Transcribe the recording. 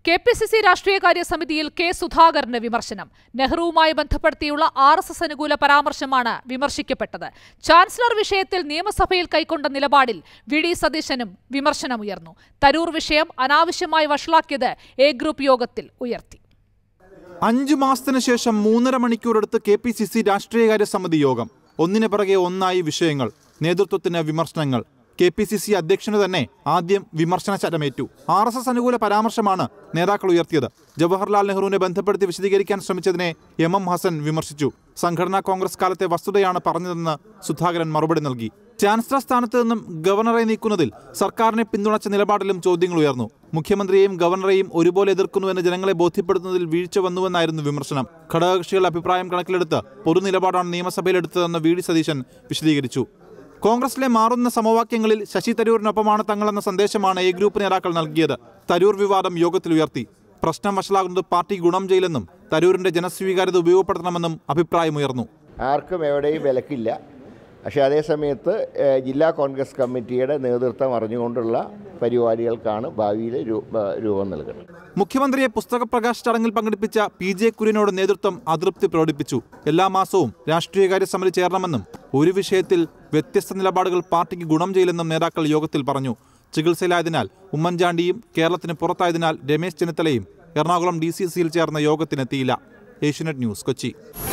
K P C C രാഷ്ട്രീയകാര്യ സമിതിയിൽ K സുധാകരന് വിമർശനം നെഹ്റുവുമായി ബന്ധപ്പെടുത്തിയുള്ള ആർ എസ് എസ് അനുകൂല പരാമർശമാണ് വിമർശിക്കപ്പെട്ടത് ചാൻസലർ വിഷയത്തിൽ നിയമസഭയിൽ കൈക്കൊണ്ട നിലപാടിൽ വി ഡി സതീശനും വിമർശനമുയർന്നു തരൂർ വിഷയം അനാവശ്യമായി വഷളാക്കിയത് എ ഗ്രൂപ്പ് യോഗത്തിൽ ഉയർത്തി അഞ്ചു മാസത്തിന് ശേഷം മൂന്നര മണിക്കൂറെടുത്ത് കെ പി സി സി രാഷ്ട്രീയകാര്യ സമിതി യോഗം ഒന്നിനു പിറകെ ഒന്നായി വിഷയങ്ങൾ നേതൃത്വത്തിന് വിമർശനങ്ങൾ കെ പി സി സി അധ്യക്ഷന് തന്നെ ആദ്യം വിമർശന ശരമേറ്റു ആർ എസ് എസ് അനുകൂല പരാമർശമാണ് നേതാക്കൾ ഉയർത്തിയത് ജവഹർലാൽ നെഹ്റുവിനെ ബന്ധപ്പെടുത്തി വിശദീകരിക്കാൻ ശ്രമിച്ചതിനെ എം എം ഹസൻ വിമർശിച്ചു സംഘടനാ കോൺഗ്രസ് കാലത്തെ വസ്തുതയാണ് പറഞ്ഞതെന്ന് സുധാകരൻ മറുപടി നൽകി ചാൻസലർ സ്ഥാനത്ത് നിന്നും ഗവർണറെ നീക്കുന്നതിൽ സർക്കാരിനെ പിന്തുണച്ച നിലപാടിലും ചോദ്യങ്ങൾ ഉയർന്നു മുഖ്യമന്ത്രിയെയും ഗവർണറെയും ഒരുപോലെ എതിർക്കുന്നുവെന്ന് ജനങ്ങളെ ബോധ്യപ്പെടുത്തുന്നതിൽ വീഴ്ച വന്നുവെന്നായിരുന്നു വിമർശനം ഘടകകക്ഷികളുടെ അഭിപ്രായം കണക്കിലെടുത്ത് പൊതുനിലപാടാണ് നിയമസഭയിലെടുത്തതെന്ന് വി ഡി സതീശൻ വിശദീകരിച്ചു കോൺഗ്രസിലെ മാറുന്ന സമവാക്യങ്ങളിൽ ശശി തരൂരിനൊപ്പമാണ് തങ്ങളെന്ന സന്ദേശമാണ് എ ഗ്രൂപ്പ് നേതാക്കൾ നൽകിയത് തരൂർ വിവാദം യോഗത്തിൽ ഉയർത്തി പ്രശ്നം വഷളാകുന്നത് പാർട്ടി ഗുണം ചെയ്യില്ലെന്നും തരൂരിന്റെ ജനസ്വീകാര്യത ഉപയോഗപ്പെടുത്തണമെന്നും അഭിപ്രായമുയർന്നു ആർക്കും എവിടെയും വിലക്കില്ല പക്ഷേ അതേസമയത്ത് ഏഹ്, ജില്ലാ കോൺഗ്രസ് കമ്മിറ്റിയുടെ നേതൃത്വം അറിഞ്ഞുകൊണ്ടുള്ള പരിപാടികൾക്കാണ് ഭാവിയിൽ രൂ- ഏഹ്, രൂപം നൽകുന്നത് മുഖ്യമന്ത്രിയെ പുസ്തക പ്രകാശ ചടങ്ങിൽ പങ്കെടുപ്പിച്ച പി ജെ കുര്യനോട് നേതൃത്വം അതൃപ്തി പ്രകടിപ്പിച്ചു എല്ലാ മാസവും രാഷ്ട്രീയകാര്യ സമിതി ചേരണമെന്നും ഒരു വിഷയത്തിൽ വ്യത്യസ്ത നിലപാടുകൾ പാർട്ടിക്ക് ഗുണം ചെയ്യില്ലെന്നും നേതാക്കൾ യോഗത്തിൽ പറഞ്ഞു ചികിത്സയിലായതിനാൽ ഉമ്മൻചാണ്ടിയും കേരളത്തിന് പുറത്തായതിനാൽ രമേശ് ചെന്നിത്തലയും എറണാകുളം ഡി സി സിയിൽ ചേർന്ന യോഗത്തിനെത്തിയില്ല ഏഷ്യനെറ്റ് ന്യൂസ് കൊച്ചി